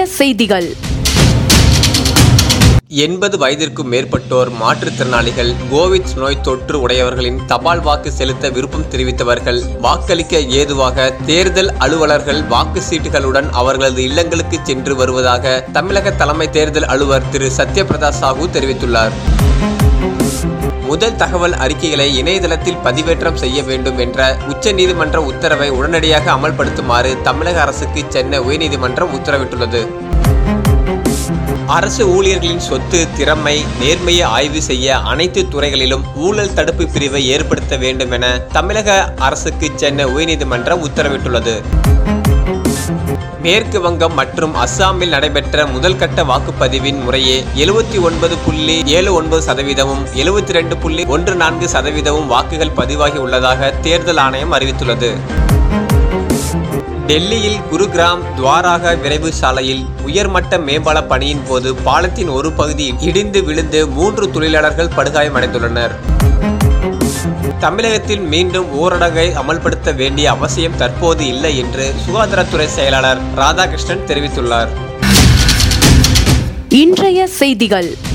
செய்திகள் எண்பது வயதிற்கும் மேற்பட்டோர் மாற்றுத்திறனாளிகள் கோவிட் நோய் தொற்று உடையவர்களின் தபால் வாக்கு செலுத்த விருப்பம் தெரிவித்தவர்கள் வாக்களிக்க ஏதுவாக தேர்தல் அலுவலர்கள் வாக்கு சீட்டுகளுடன் அவர்களது இல்லங்களுக்கு சென்று வருவதாக தமிழக தலைமை தேர்தல் அலுவலர் திரு சத்யபிரதா சாஹூ தெரிவித்துள்ளார் முதல் தகவல் அறிக்கைகளை இணையதளத்தில் பதிவேற்றம் செய்ய வேண்டும் என்ற உச்சநீதிமன்ற உத்தரவை உடனடியாக அமல்படுத்துமாறு தமிழக அரசுக்கு சென்னை உயர்நீதிமன்றம் உத்தரவிட்டுள்ளது அரசு ஊழியர்களின் சொத்து திறமை நேர்மையை ஆய்வு செய்ய அனைத்து துறைகளிலும் ஊழல் தடுப்பு பிரிவை ஏற்படுத்த வேண்டும் என தமிழக அரசுக்கு சென்னை உயர்நீதிமன்றம் உத்தரவிட்டுள்ளது மேற்கு வங்கம் மற்றும் அஸ்ஸாமில் நடைபெற்ற முதல் கட்ட வாக்குப்பதிவின் முறையே எழுபத்தி ஒன்பது புள்ளி ஏழு ஒன்பது சதவீதமும் எழுபத்தி ரெண்டு புள்ளி ஒன்று நான்கு சதவீதமும் வாக்குகள் பதிவாகி உள்ளதாக தேர்தல் ஆணையம் அறிவித்துள்ளது டெல்லியில் குருகிராம் துவாராக விரைவு சாலையில் உயர்மட்ட மேம்பால பணியின் போது பாலத்தின் ஒரு பகுதி இடிந்து விழுந்து மூன்று தொழிலாளர்கள் படுகாயமடைந்துள்ளனர் தமிழகத்தில் மீண்டும் ஊரடங்கை அமல்படுத்த வேண்டிய அவசியம் தற்போது இல்லை என்று சுகாதாரத்துறை செயலாளர் ராதாகிருஷ்ணன் தெரிவித்துள்ளார் இன்றைய செய்திகள்